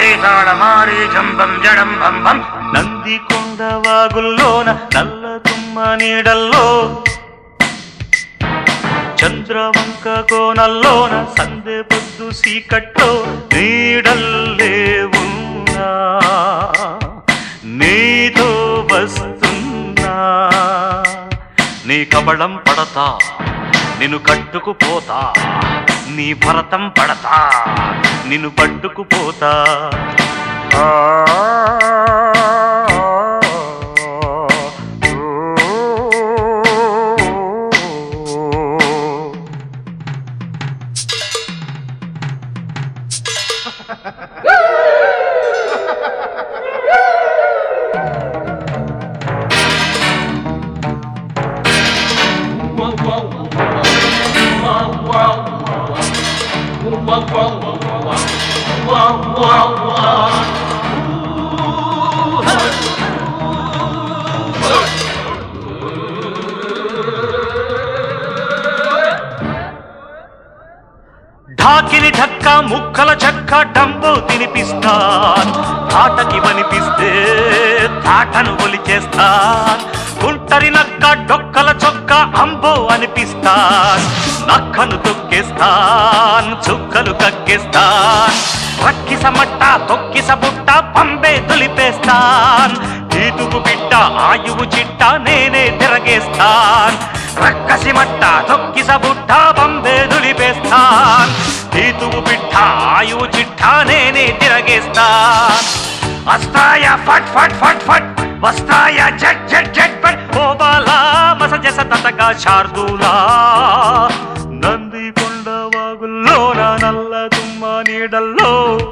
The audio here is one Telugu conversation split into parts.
మారి తాళ మారి జంబం జడం బం బం నంది కొండ వాగుల్లోన నల్ల తుమ్మ నీడల్లో చంద్రవంక కోనల్లోన సందె పొద్దు సీకట్లో నీడల్లే ఉన్నా నీతో వస్తున్నా నీ కబళం పడతా నిన్ను కట్టుకుపోతా నీ భరతం పడతా నిన్ను పట్టుకుపోతా ఆ ఢాకిని ఢక్క ముక్కల చెక్క డంబో తినిపిస్తాన్ తాటకి వనిపిస్తే తాటను ఒలిచేస్తాన్ గుంటరి నక్క డొక్కల చొక్క అంబో అనిపిస్తాన్ నక్కను తొక్కేస్తాన్ చుక్కలు కక్కేస్తాన్ రక్కిస మట్ట తొక్కిస బుట్ట పంబే దులిపేస్తాన్ ఈతుగు బిడ్డ ఆయువు చిట్ట నేనే తిరగేస్తాన్ రక్కసి మట్ట తొక్కిస బుట్ట పంబే దులిపేస్తాన్ ఈతుగు బిడ్డ ఆయువు చిట్ట నేనే తిరగేస్తాన్ వస్తాయ ఫట్ ఫట్ ఫట్ ఫట్ వస్తాయ జట్ జట్ జట్ ఫట్ ఓ బాలా మసజస తతగా శార్దూలా నంది కొండ వాగుల్లోన నల్ల తుమ్మ నీడల్లో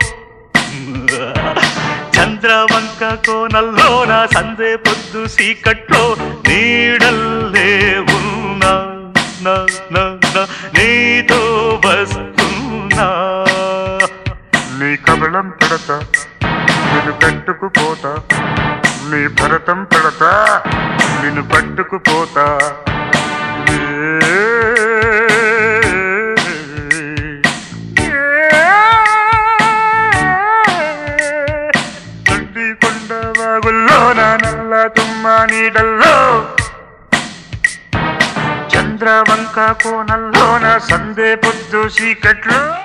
చంద్రవంక కోనల్లోన సందే పొద్దు సీకట్లో నీడల్లే ఉన్నా నా, నా, నా, నీతో వస్తున్నా నీ కబళం పెడతా నిన్ను కట్టుకుపోతా నీ భరతం పెడతా నిన్ను పట్టుకుపోతా తండ్రి కొండ వాగుల్లో నా నల్ల తుమ్మ నీడల్లో చంద్రవంక కోనల్లోన సందే పొద్దు చీకట్లో